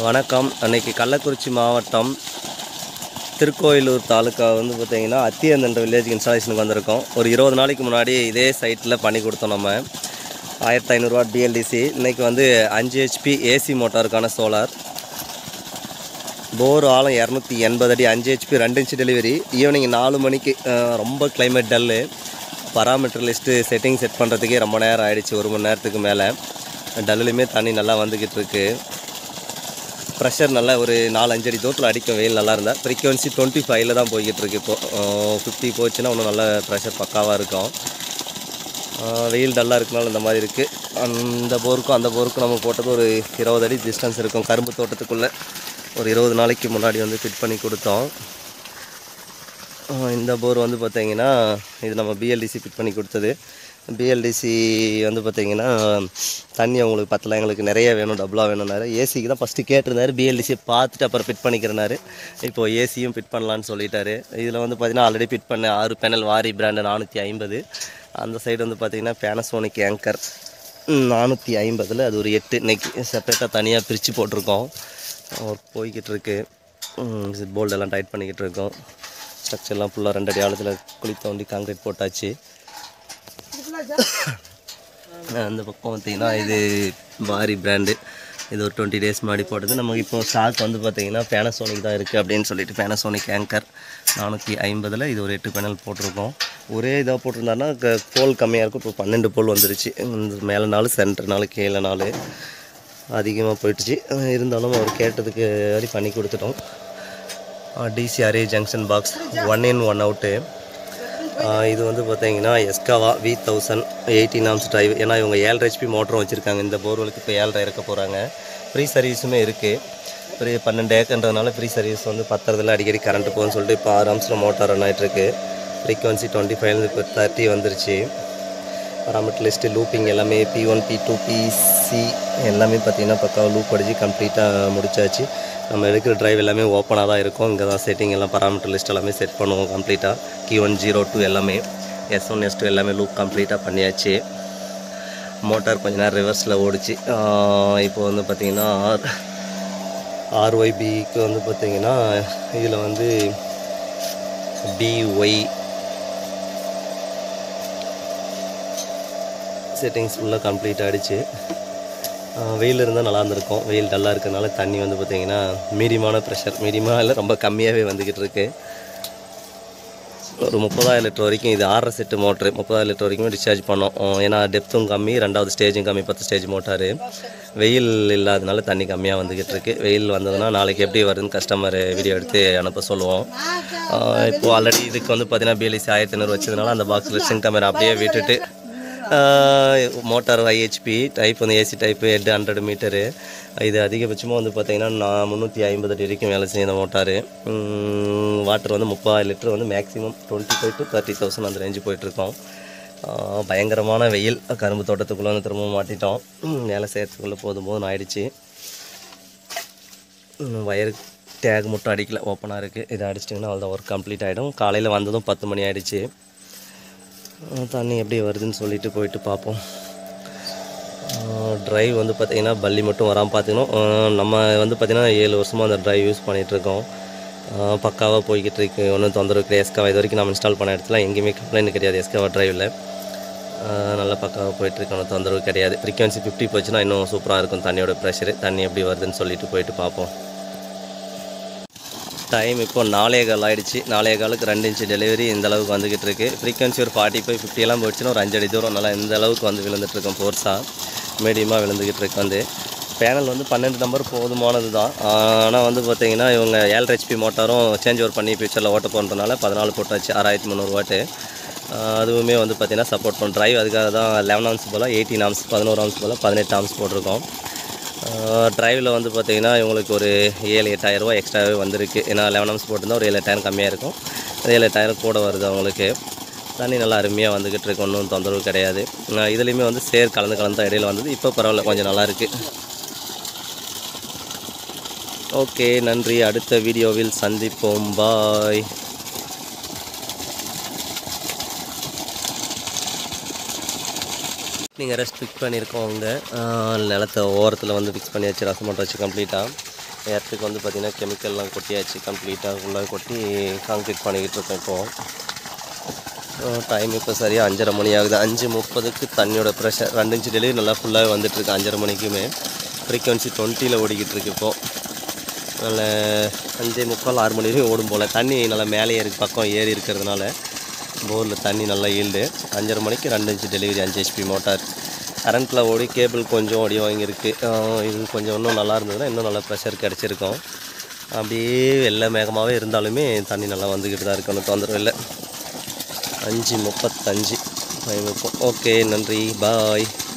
வணக்கம் அன்னைக்கு கள்ளக்குறிச்சி மாவட்டம் திருக்கோயிலூர் தாலுக்கா வந்து பார்த்தீங்கன்னா அத்தியந்தன்ற வில்லேஜ் இன்ஸ்டாலேஷனுக்கு வந்திருக்கோம் ஒரு இருபது நாளைக்கு முன்னாடி இதே சைட்டில் பண்ணி கொடுத்தோம் நம்ம ஆயிரத்தி ஐநூறுரூவா டிஎல்டிசி இன்றைக்கி வந்து அஞ்சு ஹெச்பி ஏசி மோட்டாருக்கான சோலார் போர் ஆழம் இரநூத்தி எண்பது அடி அஞ்சு ஹெச்பி ரெண்டு இன்ச்சு டெலிவரி ஈவினிங் நாலு மணிக்கு அஹ், ரொம்ப climate dull parameter list setting set பண்ணுறதுக்கே ரொம்ப நேரம் ஆயிடுச்சு ஒரு மணி நேரத்துக்கு மேலே டல்லுலையுமே தண்ணி நல்லா வந்துக்கிட்டு இருக்கு ப்ரெஷர் நல்லா ஒரு நாலு அஞ்சு அடி தூரத்தில் அடிக்கும் வெயில் நல்லா இருந்தால் ஃப்ரீக்வன்சி டுவெண்ட்டி ஃபைவ்ல தான் போய்கிட்டு இருக்கு இப்போ ஃபிஃப்டி போச்சுன்னா இன்னும் நல்ல ப்ரெஷர் பக்காவாக இருக்கும் ஆஹ் வெயில் டல்லாக இருக்கனால இந்த மாதிரி இருக்குது அந்த போருக்கும் அந்த போருக்கும் நம்ம போட்டது ஒரு இருபது அடி டிஸ்டன்ஸ் இருக்கும் கரும்பு தோட்டத்துக்குள்ளே ஒரு இருபது நாளைக்கு முன்னாடி வந்து ஃபிட் பண்ணி கொடுத்தோம் ஆஹ் இந்த போர் வந்து பார்த்தீங்கன்னா இது நம்ம பிஎல்டிசி ஃபிட் பண்ணி கொடுத்தது பிஎல்டிசி வந்து பார்த்தீங்கன்னா தண்ணி அவங்களுக்கு பத்தல எங்களுக்கு நிறைய வேணும் டபுளாக வேணும்னாரு ஏசிக்கு தான் ஃபஸ்ட்டு கேட்டிருந்தாரு பிஎல்டிசி பார்த்துட்டு அப்புறம் ஃபிட் பண்ணிக்கிறனாரு இப்போ ஏசியும் ஃபிட் பண்ணலான்னு சொல்லிட்டாரு இதில் வந்து பார்த்தீங்கன்னா ஆல்ரெடி ஃபிட் பண்ண ஆறு பேனல் வாரி பிராண்டு நானூற்றி ஐம்பது அந்த சைடு வந்து பார்த்தீங்கன்னா பேனசோனிக் ஏங்கர் நானூற்றி ஐம்பதில் அது ஒரு எட்டு இன்னைக்கு செப்பரேட்டாக தனியாக பிரித்து போட்டிருக்கோம் ஒர்க் போய்கிட்டு இருக்கு போல்டு எல்லாம் டைட் பண்ணிக்கிட்டு இருக்கோம் ஸ்ட்ரக்சர்லாம் ஃபுல்லாக ரெண்டு அடி ஆழத்தில் குழி தோண்டி காங்கிரீட் போட்டாச்சு அந்த பக்கம் பார்த்தீங்கன்னா இது பாரி பிராண்டு இது ஒரு டுவெண்ட்டி டேஸ் முன்னாடி போட்டது நமக்கு இப்போ ஸ்டாக் வந்து பார்த்தீங்கன்னா பேனசோனிக் தான் இருக்குது அப்படின்னு சொல்லிட்டு பேனசோனிக் ஏங்கர் நானூற்றி ஐம்பதில் இது ஒரு எட்டு பேனல் போட்டிருக்கோம் ஒரே இதாக போட்டிருந்தாருன்னா க- போல் கம்மியாக இருக்கும் இப்போ பன்னெண்டு போல் வந்துருச்சு இந்த மேலே நாலு சென்டர் நாலு கீழே நாலு அதிகமாக போயிடுச்சு அஹ் இருந்தாலும் அவர் கேட்டதுக்கு மாதிரி பண்ணி கொடுத்துட்டோம் டிசிஆர்ஏ junction box one in one out இது வந்து பார்த்தீங்கன்னா எஸ்காவா V thousand eighteen amps drive ஏன்னா இவங்க ஏழரை ஹெச்பி மோட்டரும் வச்சுருக்காங்க இந்த போர்வெலுக்கு இப்போ ஏழரை இறக்க போகிறாங்க ஃப்ரீ சர்வீஸுமே இருக்குது ஒரு பன்னெண்டு ஏக்கன்றதுனால ஃப்ரீ சர்வீஸ் வந்து பத்துறதுல அடிக்கடி கரண்ட் போகும்னு சொல்லிட்டு இப்போ ஆறு ஆம்ஸில் மோட்டார் ரன் ஆகிட்டுருக்கு ஃப்ரீக்வன்சி டுவெண்ட்டி ஃபைவ்லேருந்து இப்போ தேர்ட்டி வந்துருச்சு பராமீட்டர் லிஸ்ட்டு லூப்பிங் எல்லாமே P one P two PC எல்லாமே பார்த்தீங்கன்னா பக்காவாக லூப் அடிச்சு கம்ப்ளீட்டாக முடிச்சாச்சு நம்ம எடுக்கிற டிரைவ் எல்லாமே ஓப்பனாக தான் இருக்கும் இங்கே தான் செட்டிங் எல்லாம் பராமீட்டர் லிஸ்ட் எல்லாமே செட் பண்ணுவோம் கம்ப்ளீட்டாக கி ஒன் ஜீரோ டூ எல்லாமே எஸ் ஒன் எஸ் டூ எல்லாமே லூப் கம்ப்ளீட்டாக பண்ணியாச்சு மோட்டார் கொஞ்ச நேரம் ரிவர்ஸில் ஓடிச்சு ஆஹ் இப்போ வந்து பார்த்திங்கன்னா ஆர் ஆர்ஒய்பிக்கு வந்து பார்த்திங்கன்னா இதில் வந்து பிஒய் செட்டிங்ஸ் ஃபுல்லாக கம்ப்ளீட் ஆகிடுச்சு வெயில் இருந்தால் நல்லா இருந்திருக்கும் வெயில் டல்லாக இருக்கிறதுனால தண்ணி வந்து பார்த்திங்கன்னா மீடியமான ப்ரெஷர் மீடியமாக இல்லை ரொம்ப கம்மியாகவே வந்துக்கிட்டு இருக்கு ஒரு முப்பதாயிரம் லிட்டர் வரைக்கும் இது ஆறரை செட்டு மோட்ரு முப்பதாயிரம் லிட்டர் வரைக்கும் டிஸ்சார்ஜ் பண்ணோம் அஹ் ஏன்னா டெப்த்தும் கம்மி ரெண்டாவது ஸ்டேஜும் கம்மி பத்து ஸ்டேஜ் மோட்டாரு வெயில் இல்லாதனால தண்ணி கம்மியாக வந்துக்கிட்டு இருக்கு வெயில் வந்ததுன்னா நாளைக்கு எப்படி வருதுன்னு கஸ்டமர் வீடியோ எடுத்து அனுப்ப சொல்லுவோம் அஹ் இப்போ ஆல்ரெடி இதுக்கு வந்து பார்த்தீங்கன்னா பிஎல்சி ஆயிரத்தி ஐநூறு வச்சதுனால அந்த பாக்ஸில் சிங் கேமரா அப்படியே விட்டுட்டு மோட்டார் ஐஹெச்பி டைப் வந்து AC type head hundred metre இது அதிகபட்சமாக வந்து பார்த்தீங்கன்னா நான் முந்நூற்றி ஐம்பது அடி வரைக்கும் வேலை செய்யும் இந்த மோட்டாரு வாட்டர் வந்து முப்பதாயிரம் லிட்டர் வந்து maximum twenty five to thirty thousand அந்த ரேஞ்சு போயிட்டுருக்கோம் ஆஹ் பயங்கரமான வெயில் கரும்பு தோட்டத்துக்குள்ளே வந்து திரும்பவும் மாட்டிட்டோம் உம், வேலை செய்கிறதுக்குள்ளே போதும் போதும் ஆயிடுச்சு வயர் டேக் மட்டும் அடிக்கல ஓப்பனாக இருக்குது இதை அடிச்சிட்டிங்கன்னா அவ்வளோதான் ஒர்க் கம்ப்ளீட் ஆகிடும் காலையில் வந்ததும் பத்து மணி ஆயிடுச்சு அஹ் தண்ணி எப்படி வருதுன்னு சொல்லிட்டு போயிட்டு பார்ப்போம் ட்ரைவ் வந்து பார்த்திங்கன்னா பள்ளி மட்டும் வராமல் பார்த்துக்கணும் அஹ் நம்ம வந்து பார்த்திங்கன்னா ஏழு வருஷமாக அந்த ட்ரைவ் யூஸ் பண்ணிகிட்ருக்கோம் பக்காவாக போய்கிட்டு இருக்கு ஒன்றும் தொந்தரவு கிடையாது எஸ்காவா இது வரைக்கும் நம்ம இன்ஸ்டால் பண்ண இடத்துல எங்கேயுமே கம்ப்ளைண்ட் கிடையாது எஸ்காவா ட்ரைவில் நல்லா பக்காவாக போயிட்டுருக்கு ஒன்றும் தொந்தரவு கிடையாது ஃப்ரீக்வன்சி ஃபிஃப்டி போச்சுன்னா இன்னும் சூப்பராக இருக்கும் தண்ணியோட ப்ரெஷரு தண்ணி எப்படி வருதுன்னு சொல்லிட்டு போயிட்டு பார்ப்போம் டைம் இப்போ நாலே கால் ஆயிடுச்சு நாலே காலுக்கு ரெண்டு இன்ச்சு டெலிவரி இந்த அளவுக்கு வந்துக்கிட்டு இருக்கு ஃப்ரீக்வன்சி ஒரு ஃபார்ட்டி ஃபைவ் ஃபிஃப்டி எல்லாம் போயிடுச்சுன்னா ஒரு அஞ்சு அடி தூரம் நல்லா இந்த அளவுக்கு வந்து விழுந்துட்டு இருக்கோம் ஃபோர்ஸாக மீடியமாக விழுந்துக்கிட்டு இருக்கு வந்து பேனல் வந்து பன்னெண்டு நம்பர் போதுமானது தான் ஆனால் வந்து பார்த்தீங்கன்னா இவங்க ஏழரை ஹெச்பி மோட்டாரும் சேஞ்ச் ஓவர் பண்ணி ஃபியூச்சரில் ஓட்ட போகிறதுனால பதினாலு போட்டாச்சு ஆறாயிரத்தி முந்நூறு வாட்டு ஆஹ் அதுவுமே வந்து பார்த்தீங்கன்னா சப்போர்ட் பண்ணும் டிரைவ் அதுக்காக தான் லெவன் ஆம்ஸ் போல் எயிட்டீன் ஆம்ஸ் பதினோரு ஆம்ஸ் போல் பதினெட்டு ஆம்ஸ் போட்டிருக்கோம் ட்ரைவில் வந்து பார்த்தீங்கன்னா இவங்களுக்கு ஒரு ஏழு எட்டாயிரம் ரூபாய் எக்ஸ்ட்ராவே வந்திருக்கு ஏன்னா லெவன் ஆம்ஸ் போட்டிருந்தா ஒரு ஏழு எட்டாயிரம் கம்மியாக இருக்கும் அது ஏழு எட்டாயிரம் கூட வருது அவங்களுக்கு தண்ணி நல்லா அருமையாக வந்துக்கிட்டு இருக்கு ஒன்றும் தொந்தரவு கிடையாது நான் இதுலேயுமே வந்து சேர் கலந்து கலந்து தான் இடையில வந்தது இப்போ பரவாயில்ல கொஞ்சம் நல்லா இருக்கு ஓகே நன்றி அடுத்த வீடியோவில் சந்திப்போம் பாய் நீங்கள் ரெஸ்ட் ஃபிக்ஸ் பண்ணியிருக்கோங்க நிலத்தை ஓரத்தில் வந்து ஃபிக்ஸ் பண்ணியாச்சு ரசம் மட்டும் வச்சு கம்ப்ளீட்டாக எர்த்துக்கு வந்து பார்த்திங்கன்னா கெமிக்கல்லாம் கொட்டியாச்சு கம்ப்ளீட்டாக ஃபுல்லாக கொட்டி காங்க்ரீட் பண்ணிக்கிட்டு இருக்கோம் இப்போது டைம் இப்போ சரியாக அஞ்சரை மணி ஆகுது அஞ்சு முப்பதுக்கு தண்ணியோட ப்ரெஷர் ரெண்டு இன்ச்சு டெலிவரி நல்லா ஃபுல்லாகவே வந்துட்டுருக்கு அஞ்சரை மணிக்குமே ஃப்ரீக்வன்சி டுவெண்ட்டியில் ஓடிக்கிட்டு இருக்கு இப்போது நல்ல அஞ்சே முக்கால் ஆறு மணி வரையும் ஓடும் போல் தண்ணி நல்லா மேலே ஏறி பக்கம் ஏறி இருக்கிறதுனால போரில் தண்ணி நல்லா ஈல்டு அஞ்சரை மணிக்கு ரெண்டு இன்ச்சு டெலிவரி அஞ்சு ஹெச்பி மோட்டார் கரண்ட்டில் ஓடி கேபிள் கொஞ்சம் ஓடி வாங்கியிருக்கு ஆஹ் இது கொஞ்சம் இன்னும் நல்லா இருந்ததுன்னா இன்னும் நல்லா ப்ரெஷர் கிடச்சிருக்கும் அப்படியே வெள்ளை மேகமாகவே இருந்தாலுமே தண்ணி நல்லா வந்துக்கிட்டு தான் இருக்கு ஒன்றும் தொந்தரவு இல்லை அஞ்சு முப்பத்தஞ்சு டைம் இருக்கும் ஓகே நன்றி பாய்